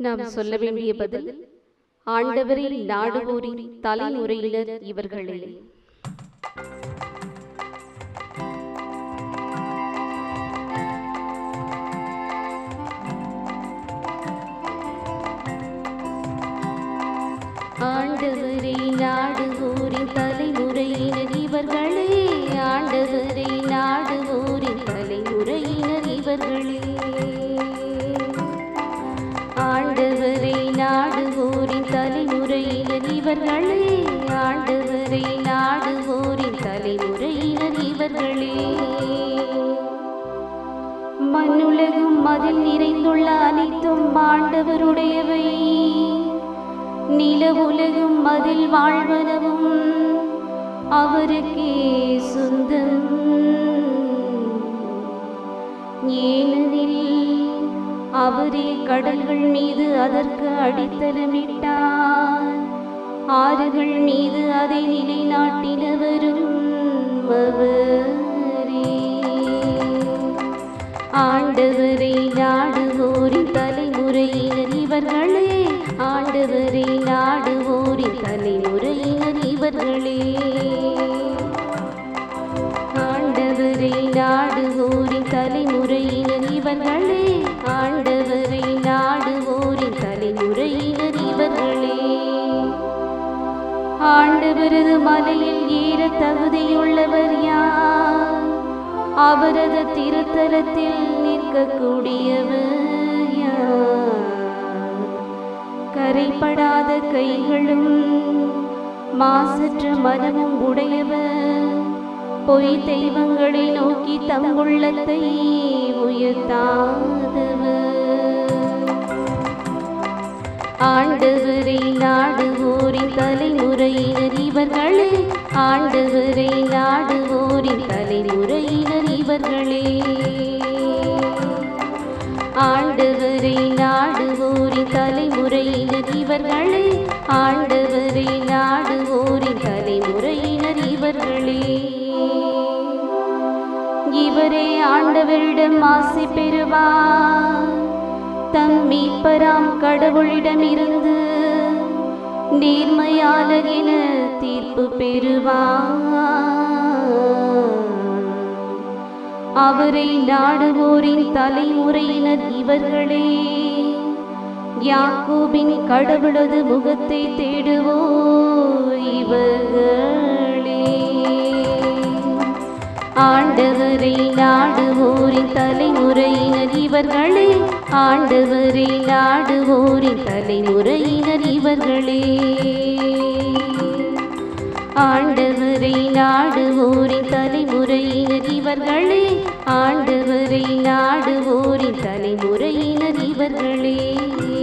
நாம் சொல்ல வேண்டிய பதில் ஆண்டவரை நாடுவோரின் தலைமுறையினர் இவர்களே ஆண்டவரை நாடுவோரின் தலைமுறையினர் இவர்களே ஆண்டவரை நாடுவோரின் தலைமுறையினர் இவர்களே ஆண்டவரை நாடுவோரின் தலைமுறையினர் இவர்களே ஆண்டவரை நாடுவோரின் தலைமுறையினர் இவர்களே மண்ணுலகும் அதில் நிறைந்துள்ள அனைத்தும் ஆண்டவருடையவை நில உலகும் அதில் வாழ்வனவும் அவருக்கே சொந்தம் ஏனெனில் அவரே கடல்கள் மீது அதற்கு அடித்தளமிட்டார் ஆறுகள் மீது அதை நிலைநாட்டினவரும் அவரே ஆண்டவரை நாடுவோரின் தலைமுறையினர் இவர்களே ஆண்டவரை நாடுவோரின் தலைமுறையினர் இவர்களே ஆண்டவரை நாடுவோரின் தலைமுறையினர் இவர்களே ஆண்டவரை நாடுவோரின் தலைமுறையினர் இவர்களே ஆண்டவரது மலையில் ஏற தகுதியுள்ளவர் யார் அவரது திருத்தலத்தில் நிற்கக்கூடியவர் யார் கரைப்படாத கைகளும் மாசற்ற மனமும் உடையவர் பொய் தெய்வங்களை நோக்கி தம் உள்ளத்தை உயர்த்தாதவர் ஆண்டவரை நாடுவோரின் தலைமுறையினர் இவர்களே ஆண்டவரை நாடுவோரின் தலைமுறையினர் இவர்களே ஆண்டவரை நாடுவோரின் தலைமுறையினர் இவர்களே ஆண்டவரை நாடுவோரின் தலைமுறையினர் இவர்களே இவரே ஆண்டவரிடம் ஆசை பெறுவார் தம் மீட்பராம் கடவுளிடமிருந்து நேர்மையாளர் என தீர்ப்பு பெறுவார் அவரை நாடுவோரின் தலைமுறையினர் இவர்களே யாக்கோபின் கடவுளது முகத்தை தேடுவோ இவர்களே ஆண்டவரை நாடுவோரின் தலைமுறையினர் இவர்களே ஆண்டவரை நாடுவோரின் தலைமுறையினர் இவர்களே ஆண்டவரை நாடுவோரின் தலைமுறையினர் இவர்களே ஆண்டவரை நாடுவோரின் தலைமுறையினர் இவர்களே